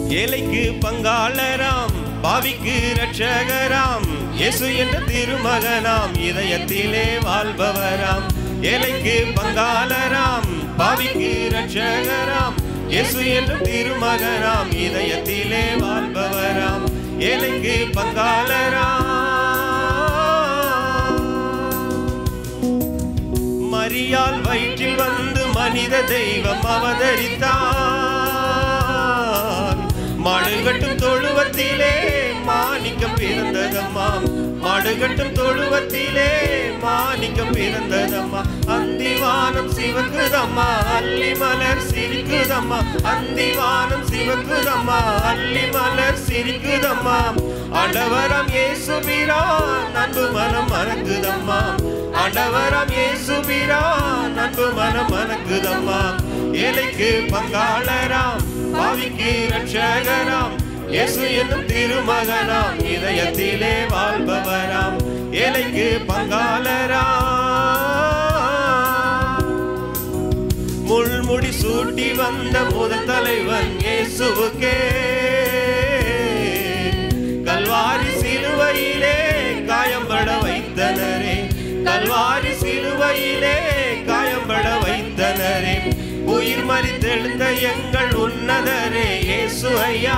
ஏழைக்கு பங்காளராம் பாவிக்கு ரட்சகராம் இயேசு என்ற திருமகனாம் இதயத்திலே வாழ்பவராம் ஏழைக்கு பங்காளராம் பாவிக்கு ரட்சகராம் இயேசு என்ற திருமகனாம் இதயத்திலே வாழ்பவராம் ஏழைக்கு பங்காளராம் மரியால் வயிற்றில் வந்து மனித தெய்வம் அவதரித்தான் மாடுகட்டும் தொழுவத்திலே மாணிக்கம் பிறந்ததம்மா மாடுகட்டும் தொழுவத்திலே மாணிக்கம் பிறந்ததம்மா அந்திவானம் சிவக்குதம்மா அள்ளி மலர் சிரிக்குதம்மா அந்திவானம் சிவக்குதம்மா அள்ளி மலர் சிரிக்குதம்மா ஆண்டவரம் இயேசுபிரான் அன்பு மனம் மறக்குதம்மா ஆண்டவரம் இயேசுபிரான் அன்பு மனம் மணக்குதம்மா ஏழைக்கு பங்காளராம் பாவிக்கு ரட்சகராம் இயேசு என்னும் திருமகனாம் இதயத்திலே வாழ்பவராம் ஏழைக்கு பங்காளராம் முள்முடி சூட்டி வந்த முதல் தலைவன் இயேசுவுக்கே கல்வாரி சிலுவையிலே காயம்பட வைத்தனரே கல்வாரி சிலுவையிலே காயம்பட வைத்தனரே உயிர் மறித்தெழுந்த எங்கள் உன்னதரே இயேசு ஐயா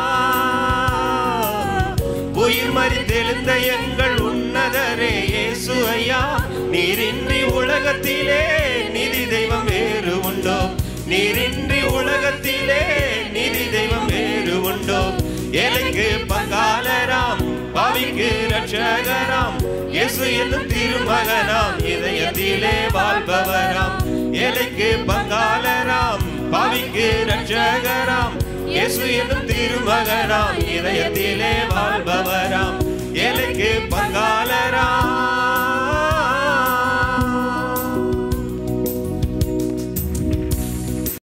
உயிர் மறித்தெழுந்த எங்கள் உன்னதரே இயேசு ஐயா நீரின்றி உலகத்திலே நிதி தெய்வம் வேறு உண்டோ நீரின்றி உலகத்திலே நிதி தெய்வம் வேறு உண்டோ ஏழைக்கு பங்காளராம் பாவிக்கு ரட்சகராம் இயேசு என்னும் திருமகனாம் இதயத்திலே வாழ்பவராம் ஏழைக்கு பங்காளராம் பாவிக்கு ரட்சகராம் இயேசு என்னும் திருமகனாம் இதயத்திலே வாழ்பவராம் ஏழைக்கு பங்கா